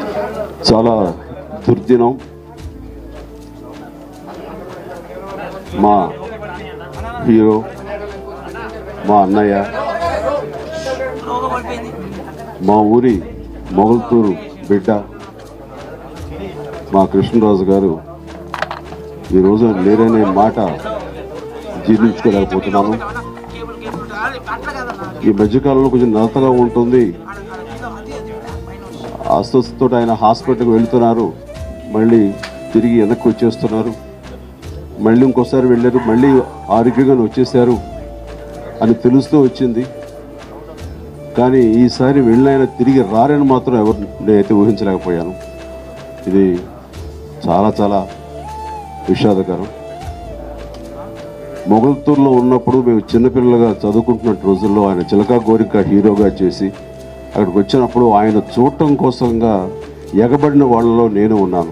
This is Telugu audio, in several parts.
చాలా దుర్దినం మా హీరో మా అన్నయ్య మా ఊరి మొగల్తూరు బిడ్డ మా కృష్ణరాజు గారు ఈరోజు లేరనే మాట జీర్ణించుకోలేకపోతున్నాను ఈ మధ్యకాలంలో కొంచెం నలతగా ఉంటుంది అస్వస్థతో ఆయన హాస్పిటల్కి వెళ్తున్నారు మళ్ళీ తిరిగి వెనక్కి వచ్చేస్తున్నారు మళ్ళీ ఇంకోసారి వెళ్ళారు మళ్ళీ ఆరోగ్యంగా వచ్చేసారు అని తెలుస్తూ వచ్చింది కానీ ఈసారి వెళ్ళిన తిరిగి రారని మాత్రం ఎవరు నేనైతే ఊహించలేకపోయాను ఇది చాలా చాలా విషాదకరం మొగల్తూరులో ఉన్నప్పుడు మేము చిన్నపిల్లలుగా చదువుకుంటున్న రోజుల్లో ఆయన చిలకా గోరిక హీరోగా చేసి అక్కడికి వచ్చినప్పుడు ఆయన చూడటం కోసంగా ఎగబడిన వాళ్ళలో నేను ఉన్నాను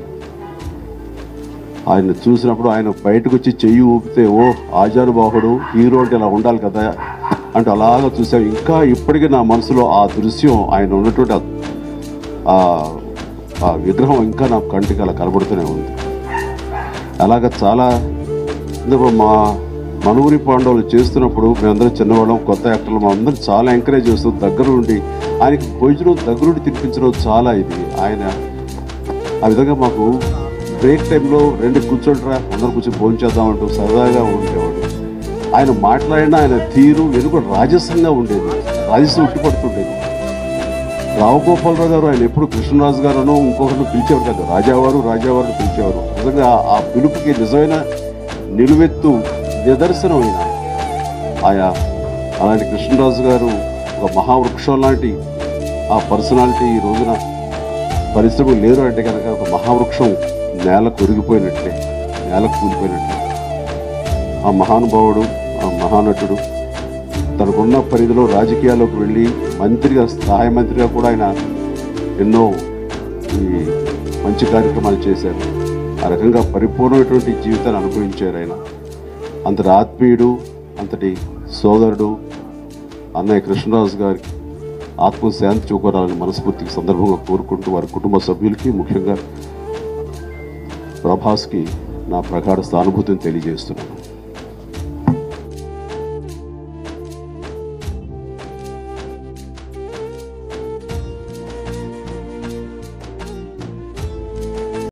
ఆయన చూసినప్పుడు ఆయన బయటకు వచ్చి చెయ్యి ఊపితే ఓ ఆజానుబాహుడు హీరో అంటే ఇలా ఉండాలి కదా అంటే అలాగా చూసాను ఇంకా ఇప్పటికీ నా మనసులో ఆ దృశ్యం ఆయన ఉన్నటువంటి ఆ- ఆ- ఆ విగ్రహం ఇంకా నా కంటికి అలా కనబడుతూనే ఉంది అలాగ చాలా ఇందులో మా మనూరి పాండవులు చేస్తున్నప్పుడు మేమందరం చిన్నవాళ్ళం కొత్త యాక్టర్లు మా అందరం చాలా ఎంకరేజ్ చేస్తూ దగ్గర ఉండి ఆయనకి భోజనం దగ్గరుండి తినిపించడం చాలా ఇది ఆయన ఆ విధంగా మాకు బ్రేక్ టైంలో రెండు కూర్చోండిరా అందరం కూర్చొని భోజనం చేద్దామంటూ సరదాగా ఉండేవాడు ఆయన మాట్లాడిన ఆయన తీరు వెనుక రాజసంగా ఉండేది రాజసం ఉట్టిపడుతుండేది రావుగోపాలరావు గారు ఆయన ఎప్పుడు కృష్ణరాజు గారును ఇంకొకరిని పిలిచేవారు కాదు రాజావారు రాజావారు పిలిచేవారు నిజంగా ఆ పిలుపుకి నిజమైన నిలువెత్తు నిదర్శనం ఆయన ఆయా అలాంటి కృష్ణరాజు గారు ఒక మహావృక్షం లాంటి ఆ పర్సనాలిటీ ఈ రోజున పరిశ్రమలు లేరు అంటే కనుక ఒక మహావృక్షం నేల కొరిగిపోయినట్లే నేల కూలిపోయినట్లే ఆ మహానుభావుడు ఆ మహానటుడు తనకున్న పరిధిలో రాజకీయాల్లోకి వెళ్ళి మంత్రిగా సహాయ మంత్రిగా కూడా ఆయన ఎన్నో ఈ మంచి కార్యక్రమాలు చేశారు ఆ రకంగా పరిపూర్ణమైనటువంటి జీవితాన్ని అనుభవించారు ఆయన అంతటి ఆత్మీయుడు అంతటి సోదరుడు అన్నయ్య కృష్ణరాజు గారికి ఆత్మశాంతి చూకోరాలని మనస్ఫూర్తికి సందర్భంగా కోరుకుంటూ వారి కుటుంబ సభ్యులకి ముఖ్యంగా ప్రభాస్కి నా ప్రగాఢ సానుభూతిని తెలియజేస్తున్నాను